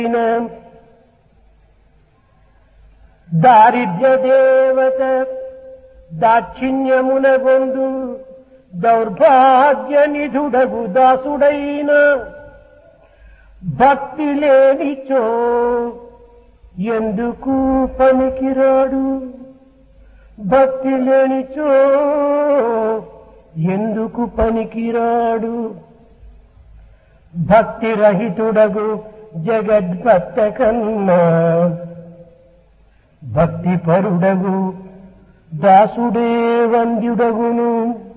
దారిద్ర్య దేవత దాక్షిణ్యమున గొందు దౌర్భాగ్య నిధుడగు దాసుడైన భక్తి లేనిచో ఎందుకు పనికిరాడు భక్తి లేనిచో ఎందుకు పనికిరాడు భక్తి రహితుడగు జగద్భక్త కన్నా భక్తి పరుడగు దాసుడే వంద్యుడగును